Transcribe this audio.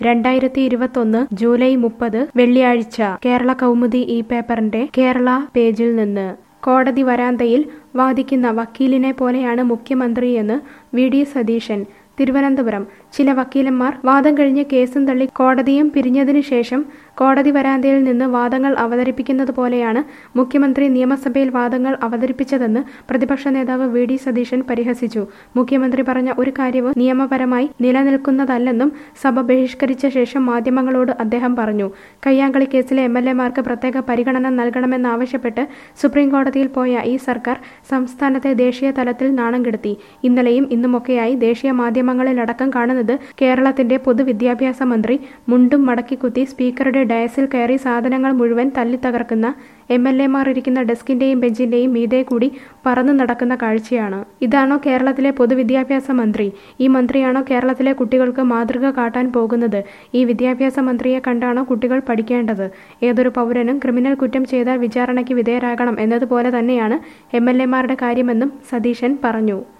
രണ്ടായിരത്തി ഇരുപത്തൊന്ന് ജൂലൈ മുപ്പത് വെള്ളിയാഴ്ച കേരള കൗമുദി ഈ പേപ്പറിന്റെ കേരള പേജിൽ നിന്ന് കോടതി വരാന്തയിൽ വാദിക്കുന്ന വക്കീലിനെ പോലെയാണ് മുഖ്യമന്ത്രിയെന്ന് വി ഡി സതീശൻ തിരുവനന്തപുരം ചില വക്കീലന്മാർ വാദം കഴിഞ്ഞ് കേസും തള്ളി കോടതിയും പിരിഞ്ഞതിനു ശേഷം കോടതി വരാന്തയിൽ നിന്ന് വാദങ്ങൾ അവതരിപ്പിക്കുന്നത് പോലെയാണ് മുഖ്യമന്ത്രി നിയമസഭയിൽ വാദങ്ങൾ അവതരിപ്പിച്ചതെന്ന് പ്രതിപക്ഷ നേതാവ് വി ഡി സതീശൻ പരിഹസിച്ചു മുഖ്യമന്ത്രി പറഞ്ഞ ഒരു കാര്യവും നിയമപരമായി നിലനിൽക്കുന്നതല്ലെന്നും സഭ ബഹിഷ്കരിച്ച ശേഷം മാധ്യമങ്ങളോട് അദ്ദേഹം പറഞ്ഞു കയ്യാങ്കളി കേസിലെ എം എൽ എമാർക്ക് പ്രത്യേക പരിഗണന നൽകണമെന്നാവശ്യപ്പെട്ട് സുപ്രീം കോടതിയിൽ പോയ ഈ സർക്കാർ സംസ്ഥാനത്തെ ദേശീയ തലത്തിൽ നാണം കെടുത്തി ഇന്നലെയും ഇന്നുമൊക്കെയായി ദേശീയ മാധ്യമങ്ങളിലടക്കം കാണുന്നത് കേരളത്തിന്റെ പൊതുവിദ്യാഭ്യാസ മന്ത്രി മുണ്ടും മടക്കിക്കുത്തി സ്പീക്കറുടെ ഡയസിൽ കയറി സാധനങ്ങൾ മുഴുവൻ തല്ലിത്തകർക്കുന്ന എം എൽ എമാർ ഇരിക്കുന്ന ഡെസ്കിന്റെയും ബെഞ്ചിന്റെയും മീതെ കൂടി പറന്നു നടക്കുന്ന കാഴ്ചയാണ് ഇതാണോ കേരളത്തിലെ പൊതുവിദ്യാഭ്യാസ മന്ത്രി ഈ മന്ത്രിയാണോ കേരളത്തിലെ കുട്ടികൾക്ക് മാതൃക കാട്ടാൻ പോകുന്നത് ഈ വിദ്യാഭ്യാസ മന്ത്രിയെ കണ്ടാണോ കുട്ടികൾ പഠിക്കേണ്ടത് ഏതൊരു പൗരനും ക്രിമിനൽ കുറ്റം ചെയ്താൽ വിചാരണയ്ക്ക് വിധേയരാകണം എന്നതുപോലെ തന്നെയാണ് എം എൽ എമാരുടെ കാര്യമെന്നും സതീശൻ പറഞ്ഞു